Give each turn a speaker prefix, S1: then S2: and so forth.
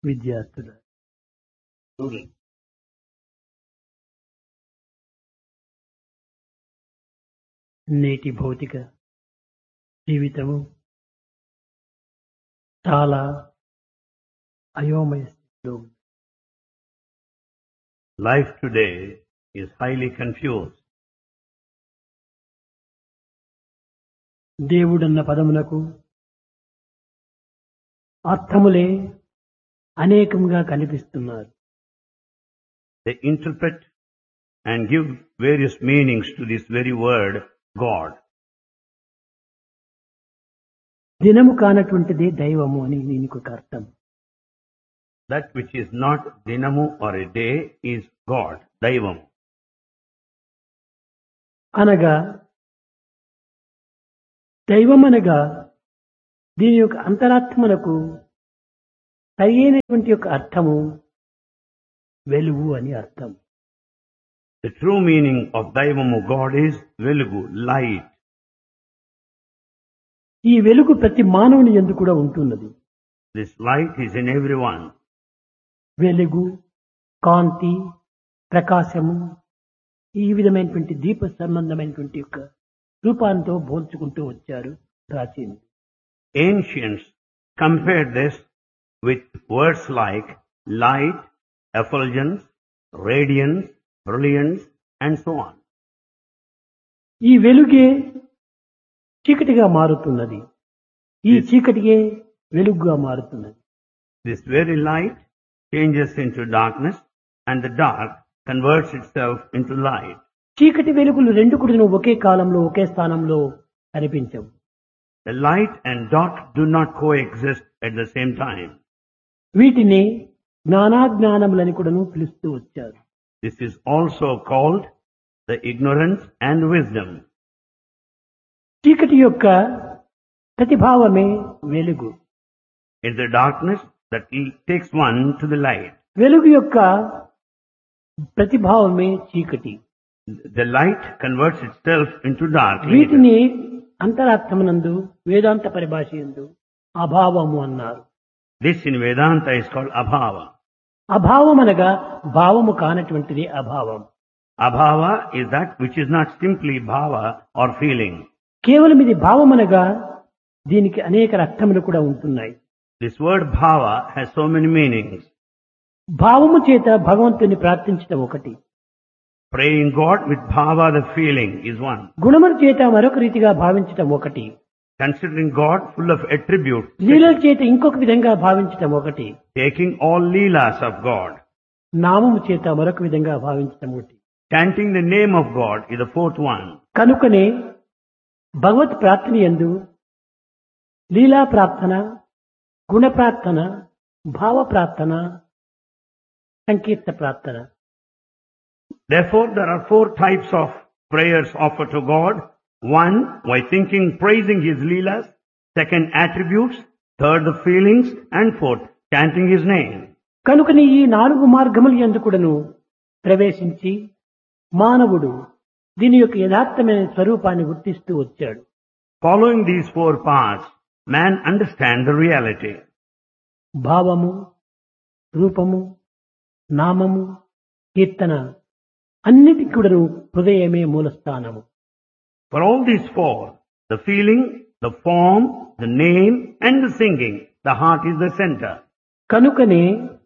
S1: విద్యార్థులు
S2: Students,
S1: నేటి భౌతిక జీవితము చాలా అయోమయ స్థితిలో ఉంది.
S2: life today is highly confused.
S1: దేవుడన్న పదమునకు అర్థములే అనేకంగా కనిపిస్తున్నారు
S2: They interpret and give various meanings to this very word, God.
S1: దినము కానటువంటిదే దైవము అని దీనికి ఒక అర్థం
S2: That which is not dinamu or a day is God, Daivam.
S1: అనగా దైవం అనగా దీని యొక్క అంతరాత్మలకు సరైనటువంటి యొక్క అర్థము వెలుగు అని అర్థం
S2: The true meaning of Daivamu God is Velugu, light.
S1: ఈ వెలుగు ప్రతి మానవుని ఎందు కూడా ఉంటున్నది
S2: This light is in everyone.
S1: వెలుగు కాంతి ప్రకాశము ఈ విధమైనటువంటి దీప సంబంధమైనటువంటి యొక్క రూపాంతో పోల్చుకుంటూ వచ్చారు ప్రాచీనులు
S2: Ancients compared this with words like light, effulgence, radiance, brilliance, and so on.
S1: ఈ వెలుగే చీకటిగా మారుతున్నది ఈ చీకటిగే వెలుగుగా మారుతున్నది
S2: This very light changes into darkness and the dark converts itself into light.
S1: చీకటి వెలుగులు రెండు కూడా ఒకే కాలంలో ఒకే స్థానంలో కనిపించవు
S2: The light and dark do not coexist at the same time.
S1: వీటిని జ్ఞానాజ్ఞానములని కూడాను పిలుస్తూ వచ్చారు
S2: This is also called the ignorance and wisdom.
S1: చీకటి యొక్క ప్రతిభావమే వెలుగు
S2: It's the darkness that takes one to the light.
S1: వెలుగు యొక్క ప్రతిభావమే చీకటి
S2: The light converts itself into dark. later.
S1: వీటిని అంతరార్థమునందు వేదాంత పరిభాష ఎందు అభావము అన్నారు
S2: This in Vedanta is called abhava.
S1: అభావం అనగా భావము కానటువంటిది అభావం
S2: Abhava is that which is not simply bhava or feeling.
S1: కేవలం ఇది భావం అనగా దీనికి అనేక అర్థములు కూడా ఉంటున్నాయి
S2: This word bhava has so many meanings.
S1: భావము చేత భగవంతుని ప్రార్థించడం ఒకటి
S2: Praying God with bhava, the feeling, is one.
S1: గుణముల చేత మరొక రీతిగా భావించటం ఒకటి
S2: Considering God full of attributes,
S1: లీలల చేత ఇంకొక విధంగా భావించటం ఒకటి
S2: taking all leelas of God,
S1: నామము చేత మరొక విధంగా భావించటం ఒకటి
S2: chanting the name of God is the fourth one.
S1: కనుకనే భగవత్ ప్రార్థన ఎందు లీలా ప్రార్థన గుణ ప్రార్థన భావ ప్రార్థన సంకీర్త ప్రార్థన
S2: Therefore, there are four types of prayers offered to God. One, by thinking, praising His leelas. Second, attributes. Third, the feelings. And fourth, chanting His name.
S1: కనుకని ఈ నాలుగు మార్గముల ఎందుకుడను ప్రవేశించి మానవుడు దీని యొక్క యథార్థమైన స్వరూపాన్ని గుర్తిస్తూ వచ్చాడు
S2: Following these four paths, man understands the reality.
S1: భావము రూపము నామము కీర్తన అన్నిటికి కూడాను హృదయమే మూలస్థానము
S2: For all these four, the feeling, the form, the name, and the singing, the heart is the center.
S1: కనుకనే